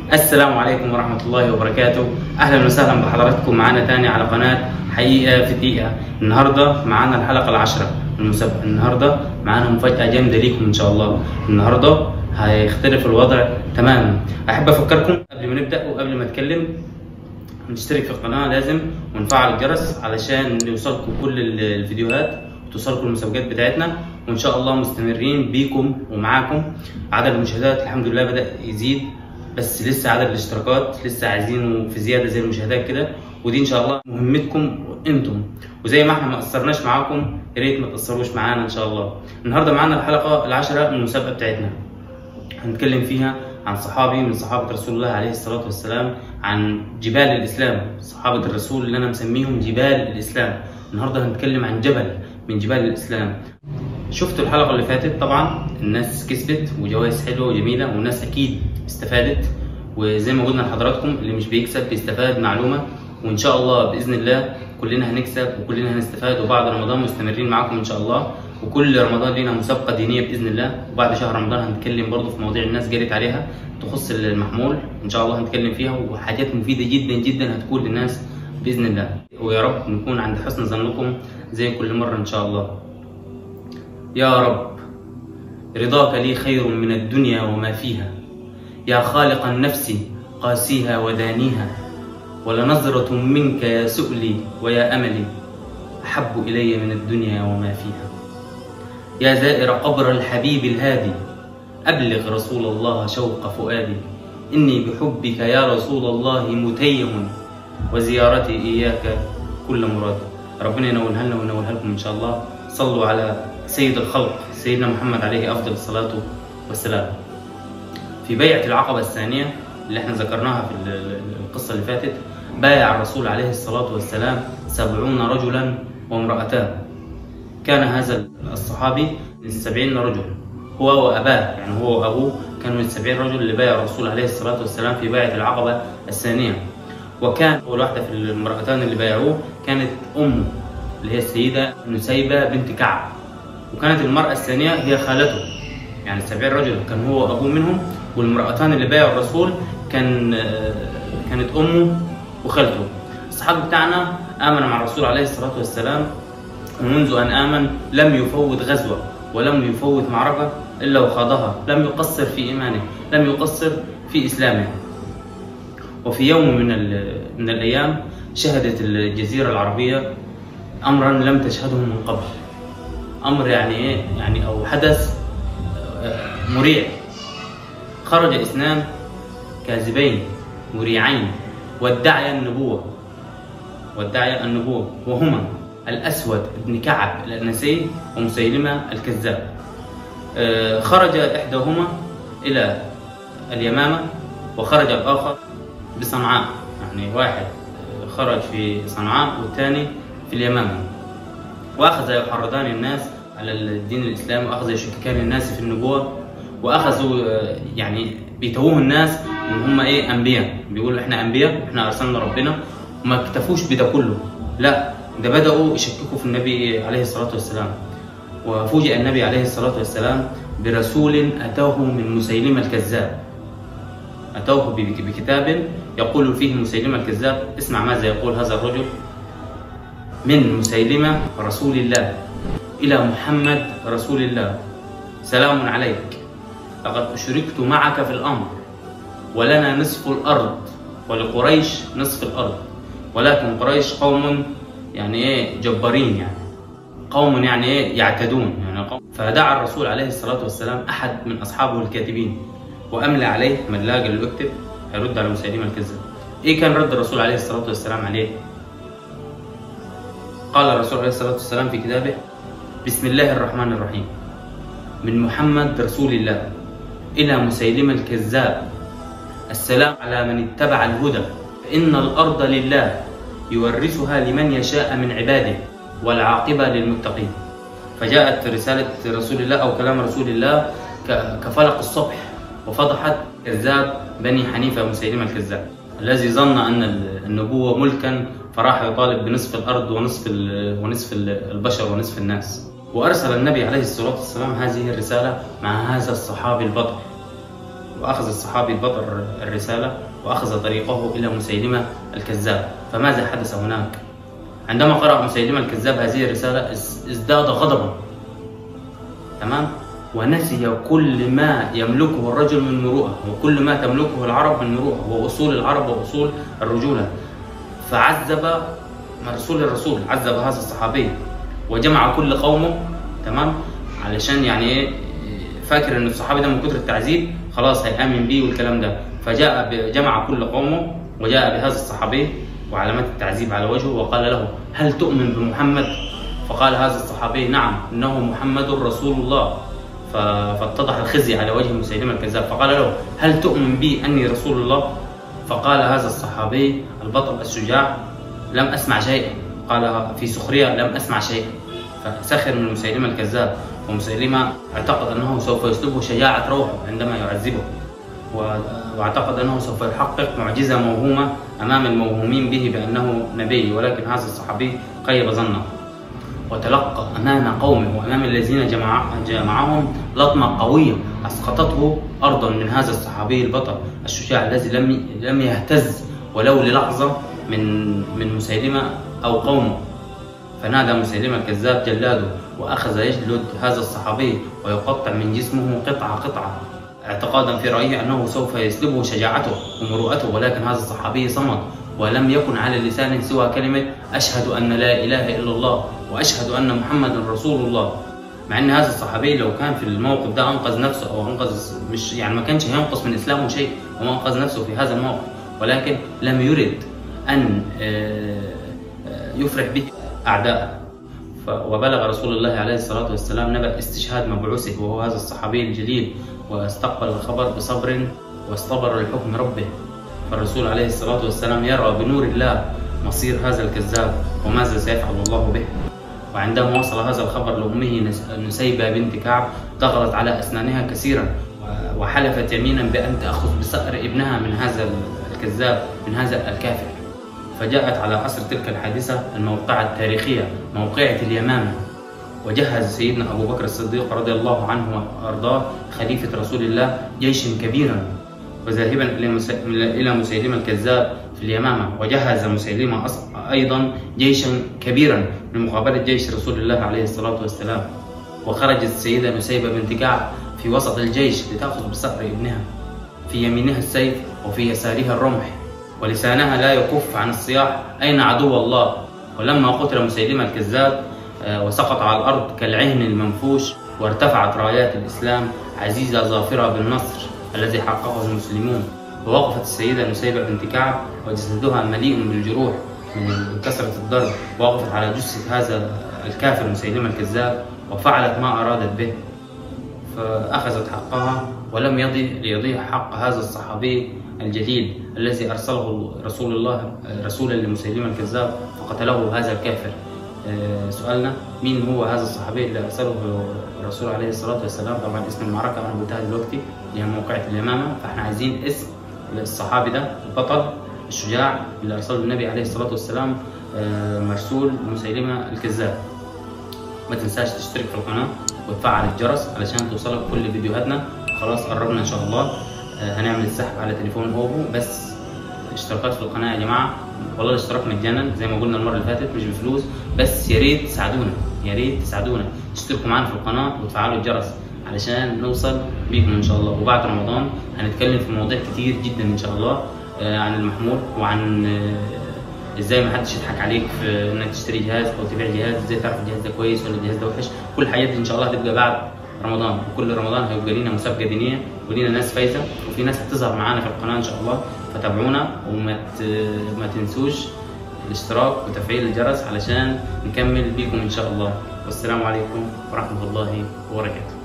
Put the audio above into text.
السلام عليكم ورحمة الله وبركاته أهلا وسهلا بحضراتكم معانا تاني على قناة حقيقة في دقيقة النهاردة معانا الحلقة العاشرة من المسابقة النهاردة معانا مفاجأة جامدة ليكم إن شاء الله النهاردة هيختلف الوضع تماما أحب أفكركم قبل ما نبدأ وقبل ما أتكلم نشترك في القناة لازم ونفعل الجرس علشان يوصلكم كل ال- الفيديوهات وتوصلكم المسابقات بتاعتنا وإن شاء الله مستمرين بيكم ومعاكم عدد المشاهدات الحمد لله بدأ يزيد بس لسه عدد الاشتراكات لسه عايزينه في زيادة زي المشاهدات كده ودي إن شاء الله مهمتكم أنتم وزي ما احنا ما قصرناش معاكم يا ريت ما تقصروش معانا إن شاء الله النهارده معانا الحلقة العاشرة من المسابقة بتاعتنا هنتكلم فيها عن صحابي من صحابة رسول الله عليه الصلاة والسلام عن جبال الإسلام صحابة الرسول اللي أنا مسميهم جبال الإسلام النهاردة هنتكلم عن جبل من جبال الإسلام شفتوا الحلقة اللي فاتت طبعا الناس كسبت وجوائز حلوة وجميلة والناس أكيد استفادت وزي ما قلنا لحضراتكم اللي مش بيكسب بيستفاد معلومة وإن شاء الله بإذن الله كلنا هنكسب وكلنا هنستفاد وبعد رمضان مستمرين معاكم إن شاء الله وكل رمضان لينا مسابقة دينية بإذن الله وبعد شهر رمضان هنتكلم برضه في مواضيع الناس جرت عليها تخص المحمول إن شاء الله هنتكلم فيها وحاجات مفيدة جدا جدا هتكون للناس بإذن الله ويا رب نكون عند حسن ظنكم زي كل مرة إن شاء الله يا رب رضاك لي خير من الدنيا وما فيها يا خالق النفس قاسيها ودانيها ولنظرة منك يا سؤلي ويا أملي أحب إلي من الدنيا وما فيها يا زائر قبر الحبيب الهادي أبلغ رسول الله شوق فؤادي إني بحبك يا رسول الله متيم وزيارتي إياك كل مراد ربنا ينولها لنا وينولها لكم إن شاء الله صلوا على سيد الخلق سيدنا محمد عليه أفضل الصلاة والسلام في بيعة العقبة الثانية اللي احنا ذكرناها في ال- ال- القصة اللي فاتت بايع الرسول عليه الصلاة والسلام سبعون رجلا وامرأتان كان هذا الصحابي من سبعين رجل هو وأباه يعني هو وأبوه كانوا من سبعين رجل اللي بايع الرسول عليه الصلاة والسلام في بيعة العقبة الثانية وكان أول واحدة في المرأتان اللي بايعوه كانت أمه اللي هي السيدة نسيبة بنت كعب وكانت المرأة الثانية هي خالته يعني السبعين رجل كان هو أبوه منهم والمرأتان اللي بايعوا الرسول كان آه، كانت أمه وخالته الصحابي بتاعنا آمن مع الرسول عليه الصلاة والسلام ومنذ أن آمن لم يفوت غزوة ولم يفوت معركة إلا وخاضها لم يقصر في إيمانه لم يقصر في إسلامه وفي يوم من, ال- من الأيام شهدت الجزيرة العربية أمرا لم تشهده من قبل أمر يعني إيه يعني أو حدث آه، مريع خرج اثنان كاذبين مريعين وادعيا النبوة وادعيا النبوة وهما الأسود بن كعب الأنسي ومسيلمة الكذاب آه، خرج إحداهما إلى اليمامة وخرج الآخر بصنعاء يعني واحد آه، خرج في صنعاء والثاني في اليمامة واخذ يحرضان الناس على الدين الاسلامي واخذ يشككان الناس في النبوه واخذوا آه، يعني بيتوهوا الناس ان هم ايه انبياء بيقولوا احنا انبياء احنا ارسلنا ربنا وما اكتفوش بده كله لا ده بداوا يشككوا في النبي عليه الصلاه والسلام وفوجئ النبي عليه الصلاه والسلام برسول اتاه من مسيلمه الكذاب اتوه بك- بكتاب يقول فيه مسيلمه الكذاب اسمع ماذا يقول هذا الرجل من مسيلمة رسول الله إلى محمد رسول الله سلام عليك لقد أشركت معك في الأمر ولنا نصف الأرض ولقريش نصف الأرض ولكن قريش قوم يعني إيه جبارين يعني قوم يعني إيه يعتدون يعني قوم فدعا الرسول عليه الصلاة والسلام أحد من أصحابه الكاتبين وأملى عليه ملاق اللي يكتب هيرد على مسيلمة الكذاب إيه كان رد الرسول عليه الصلاة والسلام عليه قال الرسول عليه الصلاة والسلام في كتابه بسم الله الرحمن الرحيم من محمد رسول الله إلى مسيلمة الكذاب السلام على من اتبع الهدى فإن الأرض لله يورثها لمن يشاء من عباده والعاقبة للمتقين فجاءت رسالة رسول الله أو كلام رسول الله ك- كفلق الصبح وفضحت كذاب بني حنيفة مسيلمة الكذاب الذي ظن أن النبوة ملكا فراح يطالب بنصف الأرض ونصف ال- ونصف ال- البشر ونصف الناس وأرسل النبي عليه الصلاة والسلام هذه الرسالة مع هذا الصحابي البطل وأخذ الصحابي البطل الرسالة وأخذ طريقه إلى مسيلمة الكذاب فماذا حدث هناك؟ عندما قرأ مسيلمة الكذاب هذه الرسالة ازداد غضبا تمام؟ ونسي كل ما يملكه الرجل من مروءة وكل ما تملكه العرب من مروءة وأصول العرب وأصول الرجولة فعذب رسول الرسول عذب هذا الصحابي وجمع كل قومه تمام علشان يعني ايه فاكر ان الصحابي ده من كتر التعذيب خلاص هيامن بيه والكلام ده فجاء جمع كل قومه وجاء بهذا الصحابي وعلامات التعذيب على وجهه وقال له هل تؤمن بمحمد فقال هذا الصحابي نعم انه محمد رسول الله فاتضح الخزي على وجه مسيلمه الكذاب فقال له هل تؤمن بي اني رسول الله فقال هذا الصحابي البطل الشجاع لم اسمع شيئا قال في سخريه لم اسمع شيئا فسخر من مسيلمه الكذاب ومسيلمه اعتقد انه سوف يسلبه شجاعه روحه عندما يعذبه واعتقد انه سوف يحقق معجزه موهومه امام الموهومين به بانه نبي ولكن هذا الصحابي خيب ظنه وتلقى امام قومه وامام الذين جمع جمعهم لطمه قويه اسقطته ارضا من هذا الصحابي البطل الشجاع الذي لم لم يهتز ولو للحظه من من مسيلمه او قومه فنادى مسيلمه الكذاب جلاده واخذ يجلد هذا الصحابي ويقطع من جسمه قطعه قطعه اعتقادا في رايه انه سوف يسلبه شجاعته ومروءته ولكن هذا الصحابي صمد ولم يكن على لسانه سوى كلمه اشهد ان لا اله الا الله واشهد ان محمدا رسول الله مع ان هذا الصحابي لو كان في الموقف ده انقذ نفسه او انقذ مش يعني ما كانش هينقص من اسلامه شيء هو انقذ نفسه في هذا الموقف ولكن لم يرد ان يفرح به اعداءه وبلغ رسول الله عليه الصلاة والسلام نبأ استشهاد مبعوثه وهو هذا الصحابي الجليل واستقبل الخبر بصبر واصطبر لحكم ربه فالرسول عليه الصلاة والسلام يرى بنور الله مصير هذا الكذاب وماذا سيفعل الله به وعندما وصل هذا الخبر لأمه نسيبة بنت كعب ضغطت على أسنانها كثيرا وحلفت يمينا بأن تأخذ بصقر ابنها من هذا الكذاب من هذا الكافر فجاءت على عصر تلك الحادثة الموقعة التاريخية موقعة اليمامة وجهز سيدنا أبو بكر الصديق رضي الله عنه وأرضاه خليفة رسول الله جيشا كبيرا وذاهبا إلى مسيلمة الكذاب في اليمامة وجهز مسيلمة أيضا جيشا كبيرا لمقابلة جيش رسول الله عليه الصلاة والسلام وخرجت السيدة نسيبة بنت كعب في وسط الجيش لتأخذ بصقر ابنها في يمينها السيف وفي يسارها الرمح ولسانها لا يكف عن الصياح أين عدو الله ولما قتل مسيلمة الكذاب وسقط على الأرض كالعهن المنفوش وارتفعت رايات الإسلام عزيزة ظافرة بالنصر الذي حققه المسلمون ووقفت السيدة نسيبة بنت كعب وجسدها مليء بالجروح من كثرة الضرب ووقفت على جثة هذا الكافر مسيلمة الكذاب وفعلت ما أرادت به فأخذت حقها ولم يضي ليضيع حق هذا الصحابي الجليل الذي أرسله رسول الله رسولا لمسيلمة الكذاب فقتله هذا الكافر سؤالنا مين هو هذا الصحابي اللي أرسله الرسول عليه الصلاة والسلام طبعا اسم المعركة أنا قلتها دلوقتي اللي هي موقعة اليمامة فاحنا عايزين اسم الصحابي ده البطل الشجاع اللي أرسله النبي عليه الصلاة والسلام مرسول مسيلمة الكذاب ما تنساش تشترك في القناة وتفعل الجرس علشان توصلك كل فيديوهاتنا خلاص قربنا إن شاء الله هنعمل السحب على تليفون اوبو بس اشتراكات في القناه يا جماعه والله الاشتراك مجانا زي ما قلنا المره اللي فاتت مش بفلوس بس يا ريت تساعدونا يا ريت تساعدونا تشتركوا معانا في القناه وتفعلوا الجرس علشان نوصل بيكم ان شاء الله وبعد رمضان هنتكلم في مواضيع كتير جدا ان شاء الله عن المحمول وعن ازاي ما حدش يضحك عليك في انك تشتري جهاز او تبيع جهاز ازاي تعرف الجهاز ده كويس ولا الجهاز ده وحش كل الحاجات دي ان شاء الله هتبقى بعد رمضان وكل رمضان هيبقى لينا مسابقه دينيه ولينا ناس فايزه وفي ناس هتظهر معانا في القناه ان شاء الله فتابعونا وما ما تنسوش الاشتراك وتفعيل الجرس علشان نكمل بيكم ان شاء الله والسلام عليكم ورحمه الله وبركاته